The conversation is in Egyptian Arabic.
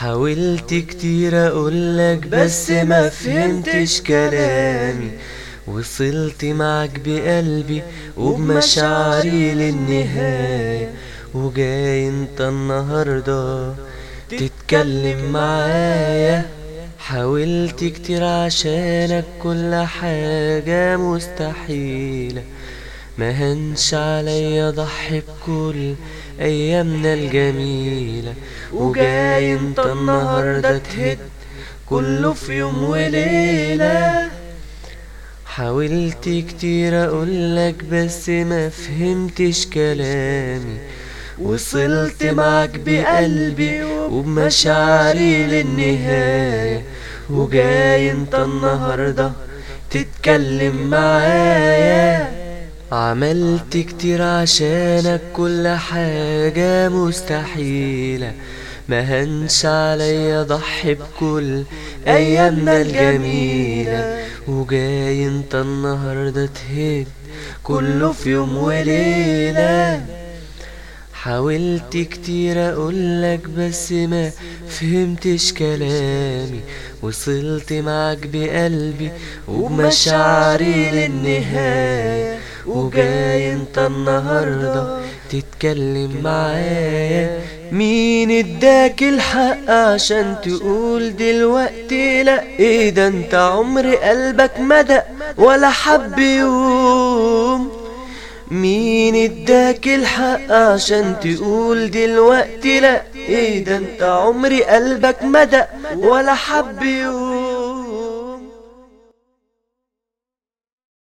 حاولت كتير اقولك بس ما فهمتش كلامي وصلت معك بقلبي وبمشاعري للنهاية وجاي انت النهاردة تتكلم معايا حاولت كتير عشانك كل حاجة مستحيلة ما هنش عليا ضحي بكل ايامنا الجميلة وجاي انت النهاردة تهد كله في يوم وليلة حاولت كتير اقولك بس ما فهمتش كلامي وصلت معك بقلبي وبمشاعري للنهاية وجاي انت النهاردة تتكلم معايا عملت كتير عشانك كل حاجة مستحيلة ما هنش عليا ضحي بكل ايامنا الجميلة وجاي انت النهاردة تهد كله في يوم وليلة حاولت كتير اقولك بس ما فهمتش كلامي وصلت معك بقلبي وبمشاعري للنهاية وجاي انت النهاردة تتكلم معايا مين اداك الحق عشان تقول دلوقتي لا ايه ده انت عمر قلبك مدى ولا حب يوم مين اداك الحق عشان تقول دلوقتي لا ايه ده انت عمري قلبك مدى ولا حب يوم